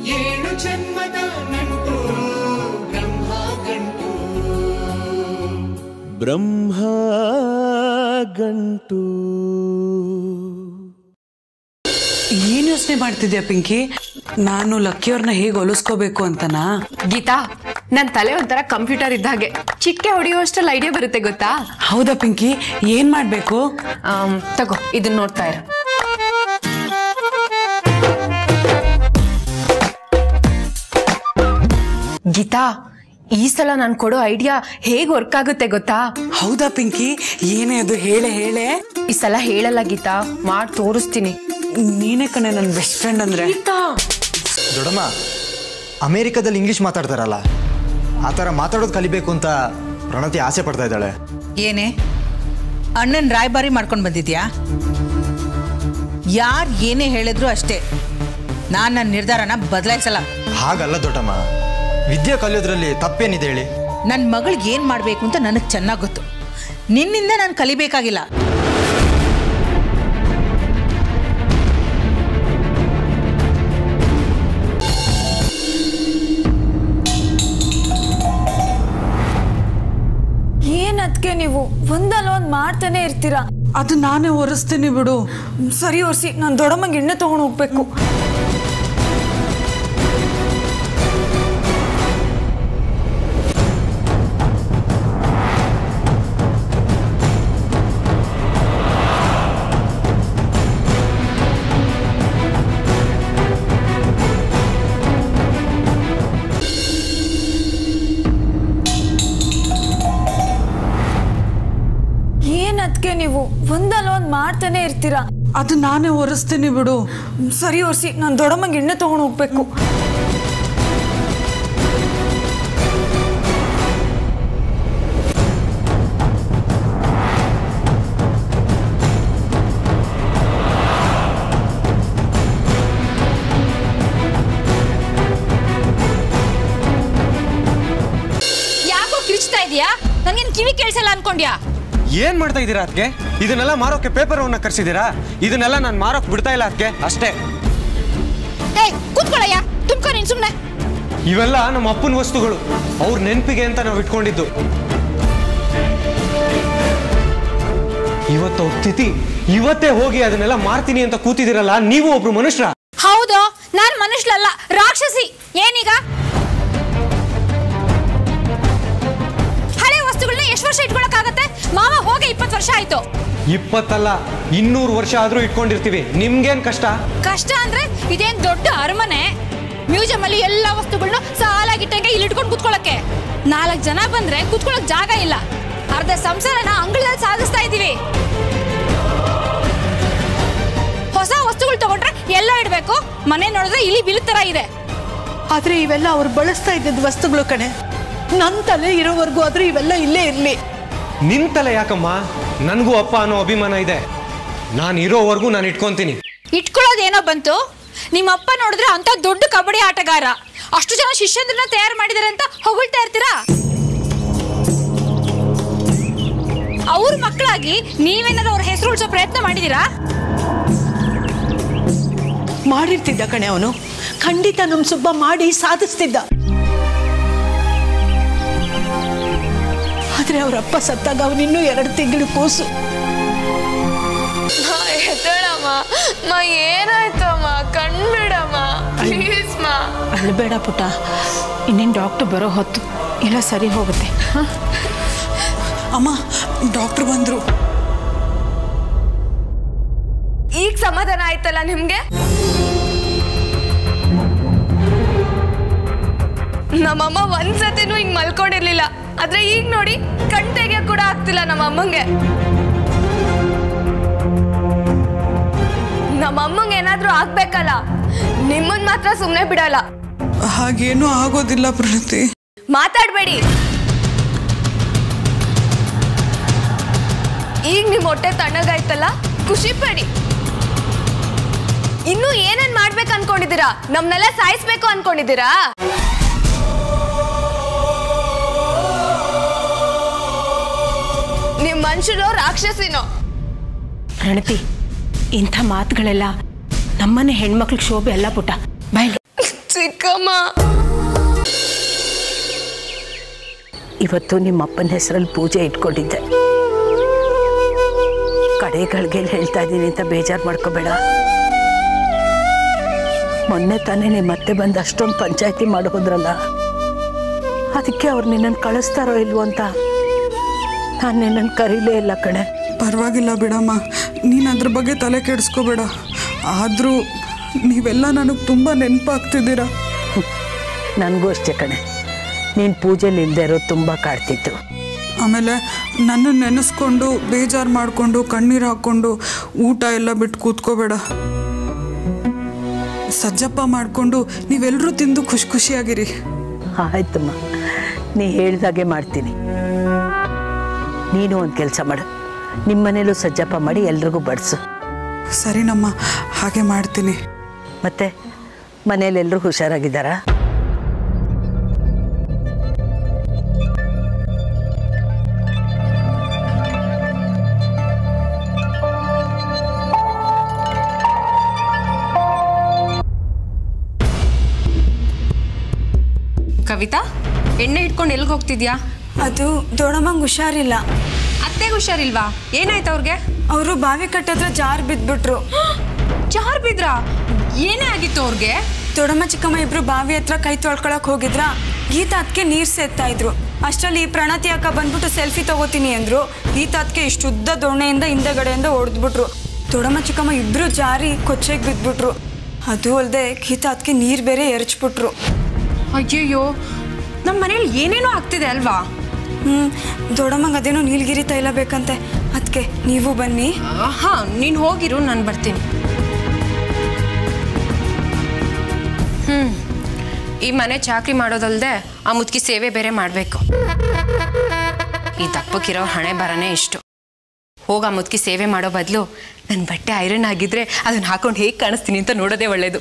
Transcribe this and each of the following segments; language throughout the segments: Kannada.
ಏಳು ಜನ್ಮದ ನಂಟು ಬ್ರಹ್ಮ ಗಂಟು ಬ್ರಹ್ಮ ಗಂಟು ಏನ್ ಯೋಚನೆ ಮಾಡ್ತಿದ್ಯಾ ಪಿಂಕಿ ನಾನು ಲಕ್ಕಿಯವ್ರನ್ನ ಹೇಗೆ ಹೊಲಿಸ್ಕೋಬೇಕು ಅಂತನಾ ಗೀತಾ ನನ್ ತಲೆ ಒಂಥರ ಕಂಪ್ಯೂಟರ್ ಇದ್ದ ಹಾಗೆ ಚಿಟ್ಟೆ ಹೊಡೆಯುವಷ್ಟರಲ್ಲಿ ಐಡಿಯಾ ಬರುತ್ತೆ ಗೊತ್ತಾ ಹೌದಾ ಪಿಂಕಿ ಏನ್ ಮಾಡ್ಬೇಕು ಆಮ್, ತಗೋ ಇದನ್ನ ನೋಡ್ತಾ ಇರು ಗೀತಾ ಈ ಸಲ ನಾನು ಕೊಡೋ ಐಡಿಯಾ ಹೇಗ್ ವರ್ಕ್ ಆಗುತ್ತೆ ಗೊತ್ತಾ ಹೌದಾ ಪಿಂಕಿ ಏನೇ ಅದು ಹೇಳೆ ಹೇಳೆ ಈ ಸಲ ಹೇಳಲ್ಲ ಗೀತಾ ಮಾಡಿ ತೋರಿಸ್ತೀನಿ ನೀನೇ ಕಣೆ ನನ್ನ ಬೆಸ್ಟ್ ಫ್ರೆಂಡ್ ಅಂದ್ರೆ ದೊಡ್ಡಮ್ಮ ಅಮೇರಿಕಾದಲ್ಲಿ ಇಂಗ್ಲೀಷ್ ಮಾತಾಡ್ತಾರಲ್ಲ ಆ ಥರ ಮಾತಾಡೋದು ಕಲಿಬೇಕು ಅಂತ ಪ್ರಣತಿ ಆಸೆ ಪಡ್ತಾ ಇದ್ದಾಳೆ ಏನೇ ಅಣ್ಣನ ರಾಯಭಾರಿ ಮಾಡ್ಕೊಂಡು ಬಂದಿದ್ಯಾ ಯಾರು ಏನೇ ಹೇಳಿದ್ರು ಅಷ್ಟೇ ನಾನು ನನ್ನ ನಿರ್ಧಾರನ ಬದಲಾಯಿಸಲ್ಲ ಹಾಗಲ್ಲ ದೊಡ್ಡಮ್ಮ ವಿದ್ಯೆ ಕಲಿಯೋದ್ರಲ್ಲಿ ತಪ್ಪೇನಿದೆ ಹೇಳಿ ನನ್ನ ಮಗಳಿಗೆ ಏನು ಮಾಡಬೇಕು ಅಂತ ನನಗೆ ಚೆನ್ನಾಗಿ ಗೊತ್ತು ನಿನ್ನಿಂದ ನಾನು ಕಲಿಬೇಕಾಗಿಲ್ಲ ಏನ್ ಅದ್ಕೆ ನೀವು ಒಂದಲ್ಲ ಒಂದ್ ಮಾಡ್ತಾನೆ ಇರ್ತೀರಾ ಅದು ನಾನೇ ಒರೆಸ್ತೀನಿ ಬಿಡು ಸರಿ ಒರ್ಸಿ ನಾನು ದೊಡ್ಡಮ್ಮಂಗೆ ಎಣ್ಣೆ ತಗೊಂಡು ಹೋಗ್ಬೇಕು ಏನ್ ಅದ್ಕೆ ನೀವು ಒಂದಲ್ಲ ಒಂದ್ ಮಾಡ್ತಾನೆ ಇರ್ತೀರಾ ಅದು ನಾನೇ ಒರೆಸ್ತೀನಿ ಬಿಡು ಸರಿ ಒರ್ಸಿ ನಾನು ದೊಡ್ಡಮ್ಮಂಗೆ ಎಣ್ಣೆ ತಗೊಂಡು ಹೋಗ್ಬೇಕು ಯಾಕೋ ಕಿರ್ಚ್ತಾ ಇದೀಯಾ ನನ್ಗೇನ್ ಕಿವಿ ಕೇಳಿಸಲ್ಲ ಅನ್ಕೊಂಡ್ಯಾ ಏನ್ ಮಾಡ್ತಾ ಇದ್ದೀರಾ ಅದಕ್ಕೆ ಇದನ್ನೆಲ್ಲ ಮಾರೋಕೆ ಪೇಪರ್ ಅವನ್ನ ಕರ್ಸಿದ್ದೀರಾ ಇದನ್ನೆಲ್ಲ ನಾನು ಮಾರೋಕ್ ಬಿಡ್ತಾ ಇಲ್ಲ ಅದಕ್ಕೆ ಅಷ್ಟೇ ಏ ಕೂತ್ಕೊಳ್ಳಯ್ಯ ತುಂಬ್ಕೊ ನೀನ್ ಸುಮ್ನೆ ಇವೆಲ್ಲ ನಮ್ಮ ಅಪ್ಪನ ವಸ್ತುಗಳು ಅವ್ರ ನೆನಪಿಗೆ ಅಂತ ನಾವು ಇಟ್ಕೊಂಡಿದ್ದು ಇವತ್ತು ಅವ್ರ ತಿಥಿ ಇವತ್ತೇ ಹೋಗಿ ಅದನ್ನೆಲ್ಲ ಮಾರ್ತೀನಿ ಅಂತ ಕೂತಿದ್ದೀರಲ್ಲ ನೀವು ಒಬ್ರು ಮನುಷ್ಯರ ಹೌದು ನಾನ್ ಮನುಷ್ಯಳಲ್ಲ ರಾಕ್ಷಸಿ ಏನೀಗ ಹಳೆ ವಸ್ತುಗಳನ್ನ ಎಷ್ಟು ವರ್ಷ ಇಟ್ಕೊಳಕ್ಕಾಗತ್ತೆ ಮಾವ ಹೋಗಿ ಇಪ್ಪತ್ತು ವರ್ಷ ಆಯ್ತು ಇಪ್ಪತ್ತಲ್ಲ ಇನ್ನೂರು ವರ್ಷ ಆದ್ರೂ ಇಟ್ಕೊಂಡಿರ್ತೀವಿ ನಿಮ್ಗೇನ್ ಕಷ್ಟ ಕಷ್ಟ ಅಂದ್ರೆ ಇದೇನ್ ದೊಡ್ಡ ಅರಮನೆ ಮ್ಯೂಸಿಯಂ ಅಲ್ಲಿ ಎಲ್ಲ ವಸ್ತುಗಳನ್ನ ಸಾಲಾಗಿಟ್ಟಂಗೆ ಇಲ್ಲಿ ಇಟ್ಕೊಂಡು ಕುತ್ಕೊಳಕ್ಕೆ ನಾಲ್ಕು ಜನ ಬಂದ್ರೆ ಕುತ್ಕೊಳಕ್ ಜಾಗ ಇಲ್ಲ ಅರ್ಧ ಸಂಸಾರನ ಅಂಗಳದಲ್ಲಿ ಸಾಗಿಸ್ತಾ ಇದೀವಿ ಹೊಸ ವಸ್ತುಗಳು ತಗೊಂಡ್ರೆ ಎಲ್ಲ ಇಡ್ಬೇಕು ಮನೆ ನೋಡಿದ್ರೆ ಇಲ್ಲಿ ಬಿಲ್ ತರ ಇದೆ ಆದ್ರೆ ಇವೆಲ್ಲ ಅವ್ರು ಬಳಸ್ತಾ ಇದ್ದಿದ್ದ ವಸ್ತುಗಳು ಕಣೆ ನನ್ನ ತಲೆ ಇರೋವರೆಗೂ ಆದ್ರೂ ಇವೆಲ್ಲ ಇಲ್ಲೇ ಇರಲಿ ನಿಂತಲ್ಲ ಯಾಕಮ್ಮ ನನಗೂ ಅಪ್ಪ ಅನ್ನೋ ಅಭಿಮಾನ ಇದೆ ನಾನು ಇರೋವರೆಗೂ ನಾನು ಇಟ್ಕೊಂತೀನಿ ಇಟ್ಕೊಳ್ಳೋದೇನೋ ಬಂತು ನಿಮ್ಮಪ್ಪ ನೋಡಿದ್ರೆ ಅಂತ ದೊಡ್ಡ ಕಬಡ್ಡಿ ಆಟಗಾರ ಅಷ್ಟು ಜನ ಶಿಷ್ಯಂದ್ರನ್ನ ತಯಾರು ಮಾಡಿದಾರೆ ಅಂತ ಹೊಗಳ್ತಾ ಇರ್ತೀರಾ ಅವ್ರ ಮಕ್ಕಳಾಗಿ ನೀವೇನಾದ್ರು ಅವ್ರ ಹೆಸರು ಉಳಿಸೋ ಪ್ರಯತ್ನ ಮಾಡಿದೀರಾ ಮಾಡಿರ್ತಿದ್ದ ಕಣೆ ಅವನು ಖಂಡಿತ ನಮ್ಮ ಸುಬ್ಬ ಮಾಡಿ ಸಾಧಿಸ್ತಿದ್ದ ಆದ್ರೆ ಅವರಪ್ಪ ಸತ್ತಾಗ ಅವನಿನ್ನೂ ಎರಡು ತಿಂಗಳು ಕೂಸು ಎದ್ದೇಳಮ್ಮ ಮಾ ಏನಾಯ್ತಮ್ಮ ಕಣ್ಬಿಡಮ್ಮ ಪ್ಲೀಸ್ ಮಾ ಅಳ್ಬೇಡ ಪುಟ್ಟ ಇನ್ನೇನು ಡಾಕ್ಟರ್ ಬರೋ ಹೊತ್ತು ಎಲ್ಲ ಸರಿ ಹೋಗುತ್ತೆ ಅಮ್ಮ ಡಾಕ್ಟರ್ ಬಂದ್ರು ಈಗ ಸಮಾಧಾನ ಆಯ್ತಲ್ಲ ನಿಮ್ಗೆ ನಮ್ಮಮ್ಮ ಒಂದ್ಸತಿನೂ ಹಿಂಗ್ ಮಲ್ಕೊಂಡಿರ್ಲಿಲ್ಲ ಆದ್ರೆ ಈಗ ನೋಡಿ ಕಣ್ ತೆಗಿಯಕ್ ಕೂಡ ಆಗ್ತಿಲ್ಲ ನಮ್ಮ ಅಮ್ಮಂಗೆ ನಮ್ಮ ಅಮ್ಮಂಗೆ ಏನಾದ್ರೂ ಆಗ್ಬೇಕಲ್ಲ ನಿಮ್ಮನ್ ಮಾತ್ರ ಸುಮ್ನೆ ಬಿಡಲ್ಲ ಹಾಗೇನೂ ಆಗೋದಿಲ್ಲ ಪ್ರಣತಿ ಮಾತಾಡ್ಬೇಡಿ ಈಗ ನಿಮ್ ಹೊಟ್ಟೆ ತಣ್ಣಗಾಯ್ತಲ್ಲ ಖುಷಿ ಪಡಿ ಇನ್ನು ಏನೇನ್ ಮಾಡ್ಬೇಕು ಅನ್ಕೊಂಡಿದ್ದೀರಾ ನಮ್ನೆಲ್ಲ ಸಾಯಿಸ್ಬೇಕು ಅನ್ಕೊಂಡಿದ್ದೀರಾ ನಿಮ್ ಮನುಷ್ಯರು ರಾಕ್ಷಸಿನೋ ಪ್ರಣತಿ ಇಂಥ ಮಾತುಗಳೆಲ್ಲ ನಮ್ಮನೆ ಹೆಣ್ಮಕ್ಳಿಗೆ ಶೋಭೆ ಅಲ್ಲ ಪುಟ್ಟ ಬಾಯ್ ಛೀ, ಚಿಕ್ಕಮ್ಮ ಇವತ್ತು ನಿಮ್ಮ ಅಪ್ಪನ ಹೆಸರಲ್ಲಿ ಪೂಜೆ ಇಟ್ಕೊಂಡಿದ್ದೆ ಕಡೆಗಳಿಗೆ ಹೇಳ್ತಾ ಇದ್ದೀನಿ ಅಂತ ಬೇಜಾರು ಮಾಡ್ಕೋಬೇಡ ಮೊನ್ನೆ ತಾನೇ ನಿಮ್ಮ ಮತ್ತೆ ಬಂದು ಅಷ್ಟೊಂದು ಪಂಚಾಯತಿ ಮಾಡೋದ್ರಲ್ಲ ಅದಕ್ಕೆ ಅವ್ರು ನಿನ್ನನ್ನು ಕಳಿಸ್ತಾರೋ ಇಲ್ವೋ ಅಂತ ನಾನು ನಿನ್ನನ್ನು ಕರೀಲೇ ಇಲ್ಲ ಕಣೆ ಪರವಾಗಿಲ್ಲ ಬಿಡಮ್ಮ ನೀನು ಅದ್ರ ಬಗ್ಗೆ ತಲೆ ಕೆಡಿಸ್ಕೋಬೇಡ ಆದರೂ ನೀವೆಲ್ಲ ನನಗೆ ತುಂಬ ನೆನಪಾಗ್ತಿದ್ದೀರಾ ನನಗೂ ಅಷ್ಟೇ ಕಣೆ ನೀನು ಪೂಜೆಲಿ ಇಲ್ಲದೆ ಇರೋದು ತುಂಬ ಕಾಡ್ತಿತ್ತು ಆಮೇಲೆ ನನ್ನ ನೆನೆಸ್ಕೊಂಡು ಬೇಜಾರು ಮಾಡಿಕೊಂಡು ಕಣ್ಣೀರು ಹಾಕ್ಕೊಂಡು ಊಟ ಎಲ್ಲ ಬಿಟ್ಟು ಕೂತ್ಕೋಬೇಡ ಸಜ್ಜಪ್ಪ ಮಾಡಿಕೊಂಡು ನೀವೆಲ್ಲರೂ ತಿಂದು ಖುಷಿ ಖುಷಿಯಾಗಿರಿ ಆಯ್ತಮ್ಮ ನೀ ಹೇಳ್ದಾಗೆ ಮಾಡ್ತೀನಿ ನೀನು ಒಂದು ಕೆಲಸ ಮಾಡು ನಿಮ್ಮ ಮನೇಲೂ ಸಜ್ಜಪ್ಪ ಮಾಡಿ ಎಲ್ರಿಗೂ ಬಡಿಸು ಸರಿನಮ್ಮ ಹಾಗೆ ಮಾಡ್ತೀನಿ ಮತ್ತೆ ಮನೇಲಿ ಎಲ್ಲರೂ ಹುಷಾರಾಗಿದ್ದಾರಾ ಕವಿತಾ ಎಣ್ಣೆ ಇಟ್ಕೊಂಡು ಎಲ್ಗೆ ಹೋಗ್ತಿದ್ಯಾ ಅದು ದೊಡ್ಡಮ್ಮಂಗೆ ಹುಷಾರಿಲ್ಲ ಅತ್ತೆಗೆ ಹುಷಾರಿಲ್ವಾ ಏನಾಯ್ತು ಅವ್ರಿಗೆ ಅವರು ಬಾವಿ ಕಟ್ಟತ್ರ ಜಾರ್ ಬಿದ್ಬಿಟ್ರು ಜಾರ್ ಬಿದ್ರಾ ಏನೇ ಆಗಿತ್ತು ಅವ್ರಿಗೆ ದೊಡ್ಡಮ್ಮ ಚಿಕ್ಕಮ್ಮ ಇಬ್ರು ಬಾವಿ ಹತ್ರ ಕೈ ತೊಳ್ಕೊಳಕ್ ಹೋಗಿದ್ರ ಗೀತಾ ಅದಕ್ಕೆ ನೀರ್ ಸೇರ್ತಾ ಇದ್ರು ಅಷ್ಟರಲ್ಲಿ ಪ್ರಣತಿ ಅಕ್ಕ ಬಂದ್ಬಿಟ್ಟು ಸೆಲ್ಫಿ ತಗೋತೀನಿ ಅಂದ್ರು ಗೀತಾ ಅದಕ್ಕೆ ಇಷ್ಟು ಉದ್ದ ದೊಣ್ಣೆಯಿಂದ ಹಿಂದಗಡೆಯಿಂದ ಹೊಡೆದ್ಬಿಟ್ರು ದೊಡ್ಡಮ್ಮ ಚಿಕ್ಕಮ್ಮ ಇಬ್ರು ಜಾರಿ ಕೊಚ್ಚೆಗೆ ಬಿದ್ಬಿಟ್ರು ಅದು ಅಲ್ಲದೆ ಗೀತಾ ಅದಕ್ಕೆ ನೀರ್ ಬೇರೆ ಎರಚ್ಬಿಟ್ರು ಅಯ್ಯಯ್ಯೋ ನಮ್ಮ ಮನೇಲಿ ಏನೇನೋ ಆಗ್ತಿದೆ ಅಲ್ವಾ ಹ್ಮ್ ದೊಡ್ಡಮ್ಮಂಗೆ ಅದೇನೋ ನೀಲಗಿರಿ ತೈಲ ಬೇಕಂತೆ ಅದಕ್ಕೆ ನೀವು ಬನ್ನಿ ಹಾ ನೀನು ಹೋಗಿರು ನಾನು ಬರ್ತೀನಿ ಹ್ಮ್ ಈ ಮನೆ ಚಾಕ್ರಿ ಮಾಡೋದಲ್ದೆ ಆ ಮುದುಕಿ ಸೇವೆ ಬೇರೆ ಮಾಡಬೇಕು ಈ ದಪ್ಪಕ್ಕಿರೋ ಹಣೆ ಬರನೇ ಇಷ್ಟು ಹೋಗ ಆ ಮುದುಕಿ ಸೇವೆ ಮಾಡೋ ಬದಲು ನನ್ನ ಬಟ್ಟೆ ಐರನ್ ಆಗಿದ್ರೆ ಅದನ್ನ ಹಾಕೊಂಡು ಹೇಗೆ ಕಾಣಿಸ್ತೀನಿ ಅಂತ ನೋಡೋದೇ ಒಳ್ಳೇದು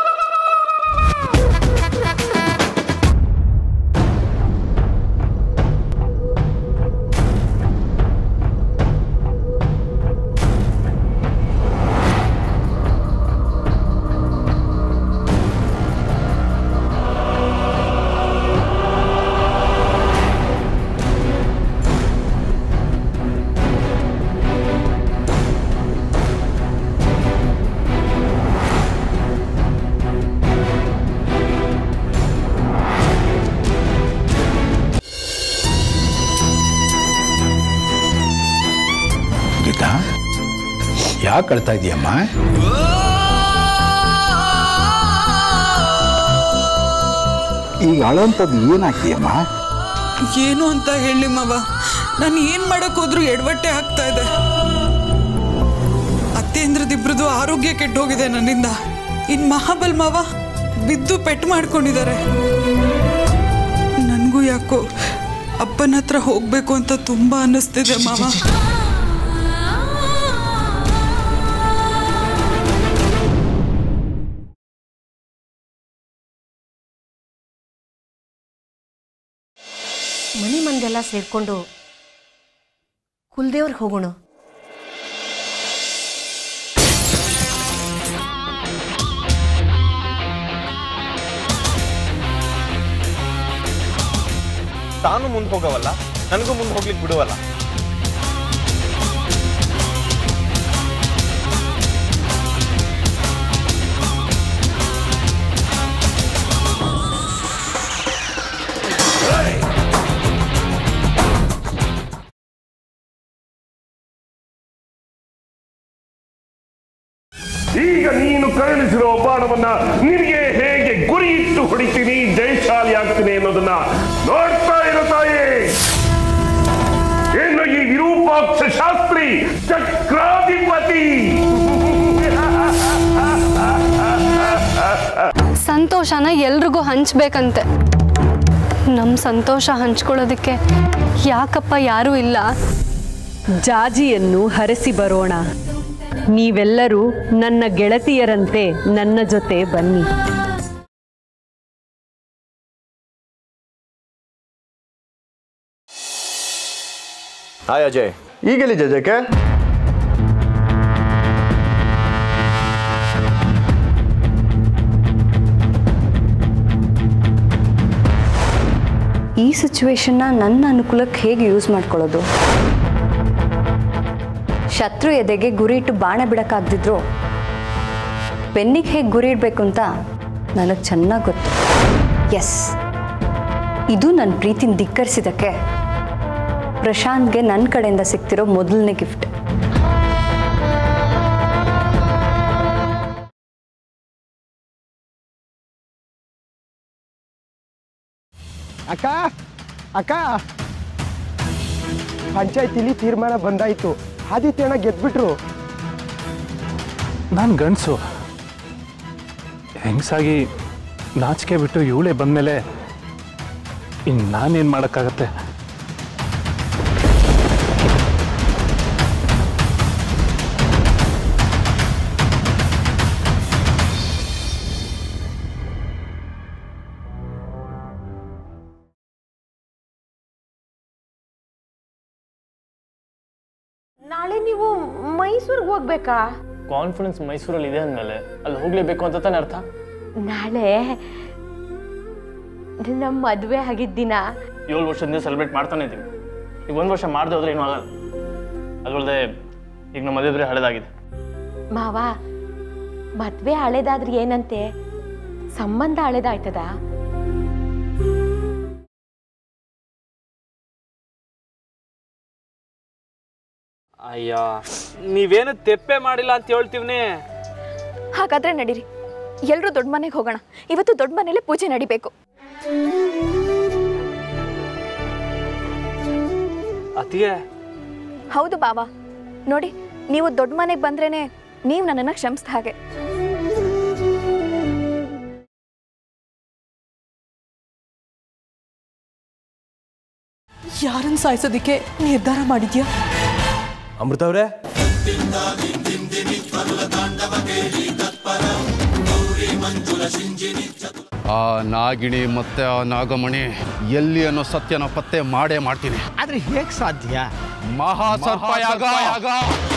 ಗೀತಾ ಯಾಕೆ ಅಳ್ತಾ ಇದೀಯಮ್ಮ ಈಗ ಅಳೋಂಥದ್ದು ಏನಾಗ್ತೀಯಮ್ಮ ಏನು ಅಂತ ಹೇಳಿ ಮಾವ ನಾನು ಏನು ಮಾಡಕ್ ಹೋದ್ರು ಎಡವಟ್ಟೆ ಆಗ್ತಾ ಇದೆ ಅತ್ತೇಂದ್ರದಿಬ್ರದ್ದು ಆರೋಗ್ಯ ಕೆಟ್ಟೋಗಿದೆ ನನ್ನಿಂದ ಇನ್ ಮಹಾಬಲ್ ಮಾವ ಬಿದ್ದು ಪೆಟ್ಟು ಮಾಡ್ಕೊಂಡಿದ್ದಾರೆ ನನಗೂ ಯಾಕೋ ಅಪ್ಪನ ಹತ್ರ ಹೋಗ್ಬೇಕು ಅಂತ ತುಂಬಾ ಅನ್ನಿಸ್ತಿದೆ ಮಾವ ಮನೆ ಮಂದೆಲ್ಲ ಸೇರ್ಕೊಂಡು ಕುಲ್ದೇವ್ರಿಗೆ ಹೋಗೋಣ ತಾನು ಮುಂದೆ ಹೋಗವಲ್ಲ ನನಗೂ ಮುಂದೆ ಹೋಗ್ಲಿಕ್ಕೆ ಬಿಡುವಲ್ಲ ಈಗ ನೀನು ಕರುಣಿಸಿರೋ ಬಾಣವನ್ನ ನಿನಗೆ ಹೇಗೆ ಗುರಿ ಇಟ್ಟು ಹೊಡಿತೀನಿ ಜಯಶಾಲಿ ಆಗ್ತೀನಿ ಅನ್ನೋದನ್ನ ನೋಡ್ತಾ ಇರೋ ತಾಯಿ ಏನು ಈ ವಿರೂಪಾಕ್ಷ ಶಾಸ್ತ್ರಿ ಚಕ್ರಾಧಿಪತಿ ಸಂತೋಷನ ಎಲ್ರಿಗೂ ಹಂಚ್ಬೇಕಂತೆ ನಮ್ಮ ಸಂತೋಷ ಹಂಚ್ಕೊಳ್ಳೋದಕ್ಕೆ ಯಾಕಪ್ಪ ಯಾರೂ ಇಲ್ಲ ಜಾಜಿಯನ್ನು ಹರಸಿ ಬರೋಣ ನೀವೆಲ್ಲರೂ ನನ್ನ ಗೆಳತಿಯರಂತೆ ನನ್ನ ಜೊತೆ ಬನ್ನಿ ಹಾಯ್ ಅಜಯ್ ಈಗೆಲ್ಲಿ ಜಜಕ್ಕೆ ಈ ಸಿಚುವೇಶನ್ನ ನನ್ನ ಅನುಕೂಲಕ್ಕೆ ಹೇಗೆ ಯೂಸ್ ಮಾಡ್ಕೊಳ್ಳೋದು ಶತ್ರು ಎದೆಗೆ ಗುರಿ ಇಟ್ಟು ಬಾಣ ಬಿಡೋಕ್ಕಾಗ್ದಿದ್ರು ಬೆನ್ನಿಗೆ ಹೇಗೆ ಗುರಿ ಇಡಬೇಕು ಅಂತ ನನಗೆ ಚೆನ್ನಾಗಿ ಗೊತ್ತು ಎಸ್ ಇದು ನನ್ನ ಪ್ರೀತಿನ ಧಿಕ್ಕರಿಸಿದ್ದಕ್ಕೆ ಪ್ರಶಾಂತ್ಗೆ ನನ್ನ ಕಡೆಯಿಂದ ಸಿಗ್ತಿರೋ ಮೊದಲನೇ ಗಿಫ್ಟ್ ಅಕ್ಕ ಅಕ್ಕ ಪಂಚಾಯತಿಲಿ ತೀರ್ಮಾನ ಬಂದಾಯ್ತು ಆದಿತ್ಯಣ್ಣ ಗೆದ್ಬಿಟ್ರು ನಾನು ಗಂಡಸು ಹೆಂಗಸಾಗಿ ನಾಚಿಕೆ ಬಿಟ್ಟು ಇವಳೇ ಬಂದಮೇಲೆ ಇನ್ನು ನಾನೇನು ಮಾಡೋಕ್ಕಾಗತ್ತೆ ನಾಳೆ ನೀವು ಮೈಸೂರಿಗೆ ಹೋಗ್ಬೇಕಾ ಕಾನ್ಫಿಡೆನ್ಸ್ ಮೈಸೂರಲ್ಲಿ ಇದೆ ಅಂದಮೇಲೆ ಅಲ್ಲಿ ಹೋಗ್ಲೇಬೇಕು ಅಂತ ತಾನೇ ಅರ್ಥ ನಾಳೆ ನಮ್ಮ ಮದುವೆ ಆಗಿದ್ದಿನ ಏಳು ವರ್ಷದಿಂದ ಸೆಲೆಬ್ರೇಟ್ ಮಾಡ್ತಾನೆ ಇದ್ದೀವಿ ಈಗ ಒಂದು ವರ್ಷ ಮಾಡದೆ ಹೋದ್ರೆ ಏನೂ ಆಗಲ್ಲ ಅದಲ್ಲದೆ ಈಗ ನಮ್ಮ ಮದುವೆ ಬೇರೆ ಹಳೆದಾಗಿದೆ ಮಾವ ಮದ್ವೆ ಹಳೇದಾದ್ರೆ ಏನಂತೆ ಸಂಬಂಧ ಹಳೇದಾಯ್ತದ ಅಯ್ಯ ನೀವೇನು ತೆಪ್ಪೆ ಮಾಡಿಲ್ಲ ಅಂತ ಹೇಳ್ತೀವ್ನಿ ಹಾಗಾದ್ರೆ ನಡೀರಿ ಎಲ್ಲರೂ ದೊಡ್ಡ ಮನೆಗೆ ಹೋಗೋಣ ಇವತ್ತು ದೊಡ್ಡ ಮನೇಲಿ ಪೂಜೆ ನಡಿಬೇಕು ಅತಿಗೆ ಹೌದು ಬಾವ ನೋಡಿ ನೀವು ದೊಡ್ಡ ಮನೆಗೆ ಬಂದ್ರೇನೆ ನೀವು ನನ್ನನ್ನು ಕ್ಷಮಿಸಿದ ಹಾಗೆ ಯಾರನ್ನು ಸಾಯಿಸೋದಕ್ಕೆ ನಿರ್ಧಾರ ಮಾಡಿದ್ಯಾ ಅಮೃತ ಅವರೇ ಆ ನಾಗಿಣಿ ಮತ್ತೆ ಆ ನಾಗಮಣಿ ಎಲ್ಲಿ ಅನ್ನೋ ಸತ್ಯನ ಪತ್ತೆ ಮಾಡೇ ಮಾಡ್ತೀನಿ ಆದ್ರೆ ಹೇಗೆ ಸಾಧ್ಯ ಮಹಾಸರ್ಪ ಯಾಗ